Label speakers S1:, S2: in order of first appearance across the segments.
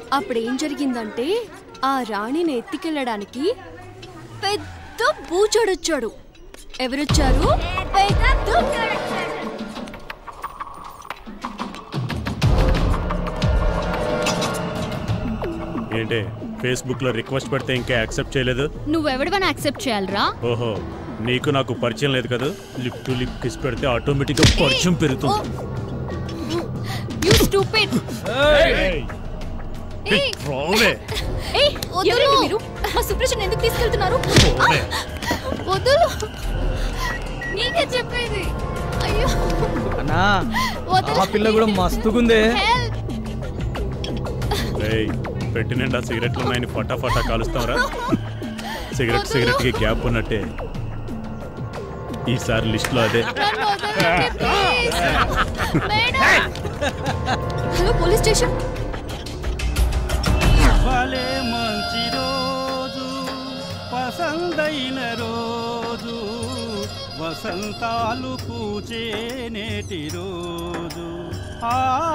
S1: అప్పుడేం జరిగిందంటే ఆ రాణిని ఎత్తికెళ్ళడానికి పెద్ద బూచోడొచ్చాడు ఎవరొచ్చారు పెద్ద
S2: ఏంటి ఫేస్బుక్ లో రిక్వెస్ట్ పెడితే ఇంకా యాక్సెప్ట్ చేయలేదు
S3: నువ్వెవడవని యాక్సెప్ట్ చేయాలరా
S2: ఓహో నీకు నాకు పరిచయం లేదు కదా లిప్ టు లిప్ కిస్ పెడితే ఆటోమేటిక్ గా పరిచయం పెరుగుతుంది
S3: యు స్టూపిడ్
S2: ఏయ్, రావే.
S3: ఎవరండి మీరు మా సుప్రజన్ ఎందుకు తీసుకెళ్తున్నారు
S2: పోవే.
S3: వదులు నీకే చెప్పేది అయ్యో
S4: అన్నా
S3: వదలు.
S4: ఆ పిల్ల కూడా మస్తుగుందే
S3: Help.
S2: ఏయ్, పెట్టి నిండా సిగరెట్లు ఉన్నాయని ఫటా ఫటా కాలుస్తావరా సిగరెట్ సిగరెట్ కి గ్యాప్ ఉన్నట్టే ఈసారి లిస్ట్ లో అదే
S3: నన్ను వదలండి, please. Madam. Hello police station
S5: భలే మంచి రోజు పసందైన రోజు వసంతాలు పూచే నేటి రోజు ఆ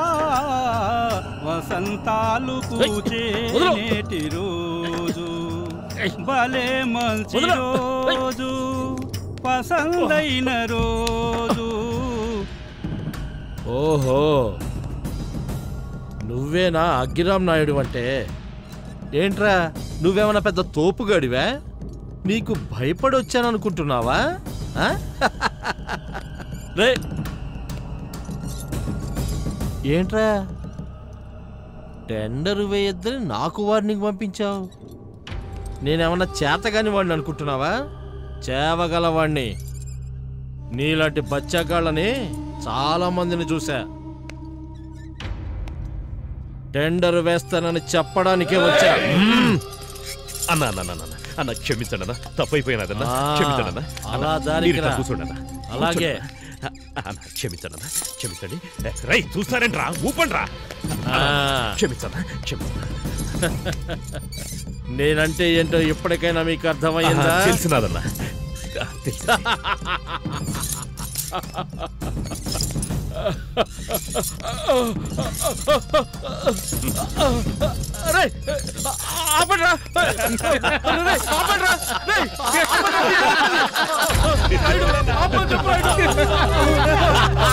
S5: వసంతాలు పూచే నేటి రోజు భలే మంచి రోజు పసందైన రోజు
S6: ఓహో నువ్వేనా అగ్గిరామ్ నాయుడు అంటే ఏంట్రా నువ్వేమన్నా పెద్ద తోపుగాడివా నీకు భయపడి వచ్చాననుకుంటున్నావా ఆ? రే ఏంట్రా టెండర్ వేయద్దని నాకు వార్నింగ్ పంపించావు నేనేమన్నా చేతగాని వాడిని అనుకుంటున్నావా చేవగలవాణ్ణి నీలాంటి బచ్చాగాళ్ళని చాలా మందిని చూసా టెండర్ వేస్తానని చెప్పడానికే వచ్చా మ్మ్.
S7: అన్న అన్న అన్న అన్న అన్న క్షమించండి అన్న తప్పైపోయినదన్న
S6: ఆ,
S7: క్షమించండి అన్న
S6: అలా
S7: అన్న,
S6: దారికి
S7: మీరు ఇట్లా
S6: రా.
S7: కూర్చోండి అన్న.
S6: అలాగే.
S7: కూర్చోండి అన్న. అన్న క్షమించండి అన్న క్షమించండి రై చూస్తారేంటి రా ఊపండి రా
S6: ఆ.
S7: క్షమించన్నా క్షమించన్నా
S6: నేనంటే ఏంటో ఇప్పటికైనా మీకు అర్థమయ్యిందా
S7: తెలిసినదన్నా తెలుసు
S6: రేయ్, ఆపండ్రా. రేయ్, ఆపండ్రా. రేయ్, ఆపండ్రా. ఆపండి, చెప్పండి.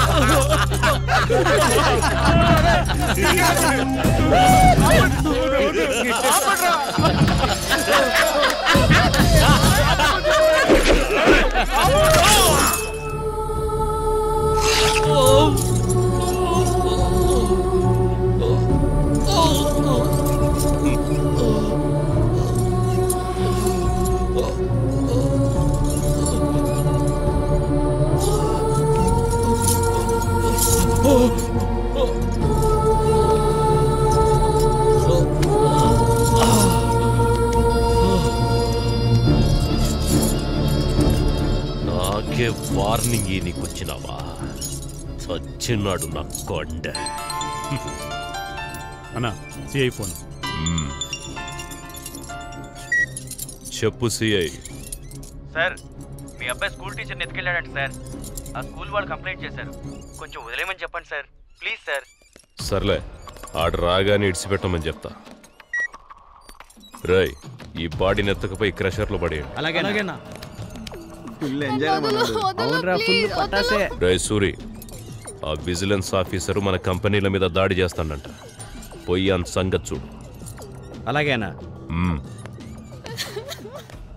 S7: నాకే వార్నింగ్ ఈ నీకు వచ్చినావా చచ్చినాడు నా కొండ
S2: అన్నా సిఐ ఫోన్
S7: చెప్పు సిఐ
S8: సార్ మీ అబ్బాయి స్కూల్ టీచర్ని ఎత్తుకెళ్ళాడంట సార్ ఆ స్కూల్ వాళ్ళు కంప్లైంట్ చేశారు కొంచెం వదిలేయమని చెప్పండి సార్ ప్లీజ్ సార్
S7: సర్లే ఆడు రాగానే ఇడిచిపెట్టమని చెప్తా రై ఈ బాడీని ఎత్తకపోయి క్రషర్లో పడేయండి
S4: అలాగే అలాగేనా
S5: ఫుల్ ఎంజాయ్
S3: వదలు, వదలు,
S4: అవునరా ఫుల్
S3: please,
S4: పటాసే
S7: రై సూరి ఆ విజిలెన్స్ ఆఫీసరు మన కంపెనీల మీద దాడి చేస్తాడంట పోయి అంత సంగతి చూడు
S4: అలాగేనా
S7: మ్మ్.